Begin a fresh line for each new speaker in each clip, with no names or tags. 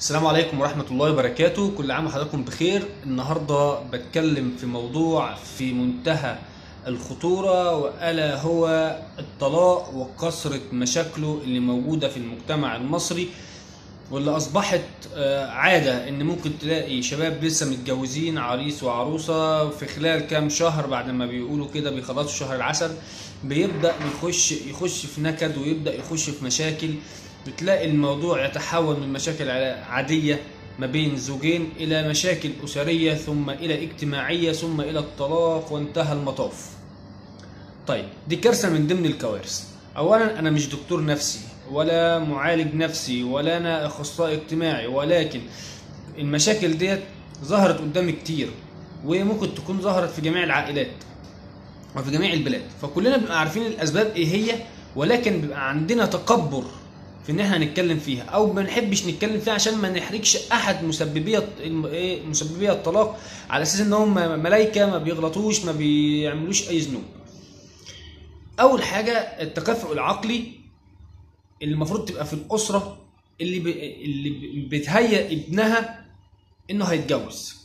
السلام عليكم ورحمة الله وبركاته كل عام وحضراتكم بخير النهاردة بتكلم في موضوع في منتهى الخطورة وألا هو الطلاق وكثرة مشاكله اللي موجودة في المجتمع المصري واللي أصبحت آه، عادة إن ممكن تلاقي شباب لسه متجوزين عريس وعروسة في خلال كام شهر بعد ما بيقولوا كده بيخلصوا شهر العسل بيبدأ يخش يخش في نكد ويبدأ يخش في مشاكل بتلاقي الموضوع يتحول من مشاكل عادية ما بين زوجين إلى مشاكل أسرية ثم إلى اجتماعية ثم إلى الطلاق وانتهى المطاف طيب دي كارثة من ضمن الكوارث أولا أنا مش دكتور نفسي ولا معالج نفسي ولا أنا أخصائي اجتماعي ولكن المشاكل ديت ظهرت قدامي كتير وممكن تكون ظهرت في جميع العائلات وفي جميع البلاد فكلنا بنبقى عارفين الأسباب إيه هي ولكن بيبقى عندنا تكبر في ان احنا نتكلم فيها او ما نحبش نتكلم فيها عشان ما نحرجش احد مسببي الم- إيه مسببي الطلاق على اساس ان هم ملائكه ما بيغلطوش ما بيعملوش اي ذنوب اول حاجه التكافؤ العقلي اللي المفروض تبقى في الاسره اللي ب... اللي ب- بتهيئ ابنها انه هيتجوز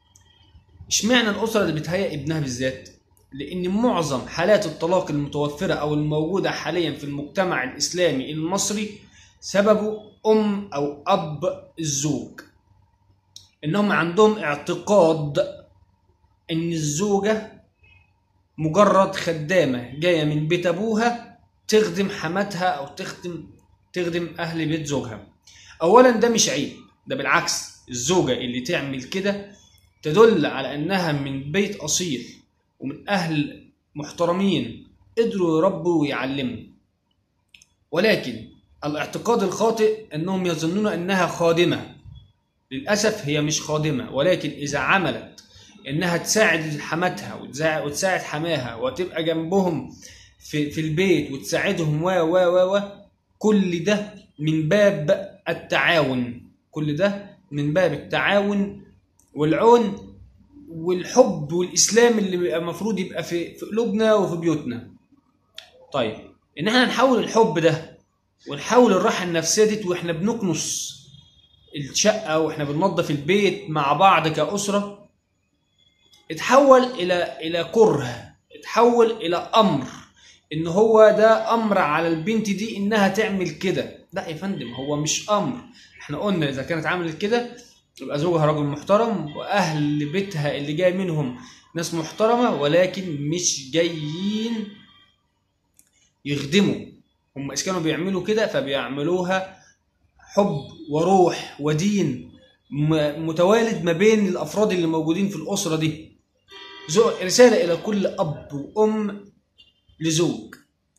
اشمعنى الاسره اللي بتهيئ ابنها بالذات لان معظم حالات الطلاق المتوفره او الموجوده حاليا في المجتمع الاسلامي المصري سببه ام او اب الزوج انهم عندهم اعتقاد ان الزوجه مجرد خدامه جايه من بيت ابوها تخدم حماتها او تخدم تخدم اهل بيت زوجها اولا ده مش عيب ده بالعكس الزوجه اللي تعمل كده تدل على انها من بيت اصيل ومن اهل محترمين قدروا يربوا ويعلموا ولكن الاعتقاد الخاطئ انهم يظنون انها خادمه للاسف هي مش خادمه ولكن اذا عملت انها تساعد حماتها وتساعد وتساعد حماها وتبقى جنبهم في في البيت وتساعدهم و و و و كل ده من باب التعاون كل ده من باب التعاون والعون والحب والاسلام اللي بيبقى المفروض يبقى في في قلوبنا وفي بيوتنا طيب ان احنا نحول الحب ده ونحول الراحه النفسيه دي واحنا بنكنس الشقه واحنا بننظف البيت مع بعض كاسره اتحول الى الى كره اتحول الى امر ان هو ده امر على البنت دي انها تعمل كده لا يا فندم هو مش امر احنا قلنا اذا كانت عملت كده يبقى زوجها راجل محترم واهل بيتها اللي جاي منهم ناس محترمه ولكن مش جايين يخدموا هم اذا كانوا بيعملوا كده فبيعملوها حب وروح ودين م- متوالد ما بين الافراد اللي موجودين في الاسره دي زو- رساله الى كل اب وام لزوج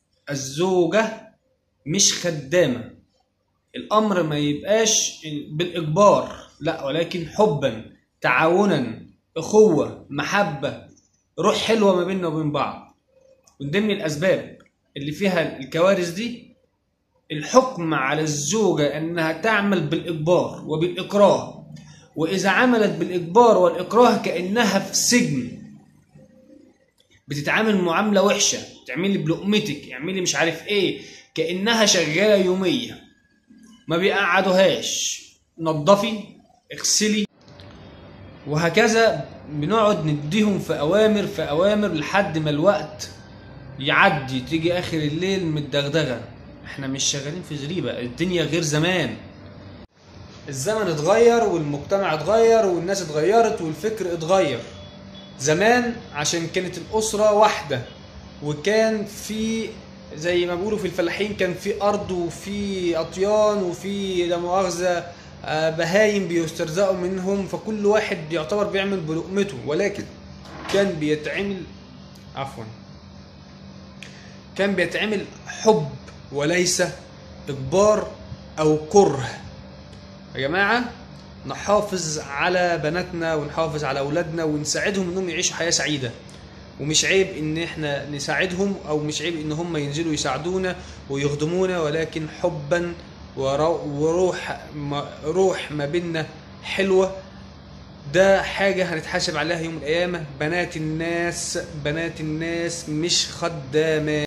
الزوجه مش خدامه الامر ما يبقاش بالاجبار لا ولكن حبا تعاونا اخوه محبه روح حلوه ما بيننا وبين بعض من ضمن الاسباب اللي فيها الكوارث دي الحكم على الزوجه انها تعمل بالاجبار وبالاكراه واذا عملت بالاجبار والاكراه كانها في سجن بتتعامل معامله وحشه تعملي بلقمتك اعملي مش عارف ايه كانها شغاله يوميه ما بيقعدوهاش نظفي اغسلي وهكذا بنقعد نديهم في اوامر في اوامر لحد ما الوقت يعدي تيجي اخر الليل متدغدغه احنا مش شغالين في زريبه الدنيا غير زمان الزمن اتغير والمجتمع اتغير والناس اتغيرت والفكر اتغير زمان عشان كانت الاسره واحده وكان في زي ما بيقولوا في الفلاحين كان في ارض وفي اطيان وفي لا مؤاخذه آه، بهايم بيسترزقوا منهم فكل واحد يعتبر بيعمل بلقمته ولكن كان بيتعمل عفوا كان بيتعمل حب وليس اجبار او كره يا جماعه نحافظ على بناتنا ونحافظ على اولادنا ونساعدهم انهم يعيشوا حياه سعيده ومش عيب ان احنا نساعدهم او مش عيب ان هم ينزلوا يساعدونا ويخدمونا ولكن حبا ورو- وروح ما روح ما بيننا حلوه ده حاجة هنتحاسب عليها يوم القيامة بنات الناس بنات الناس مش خدامات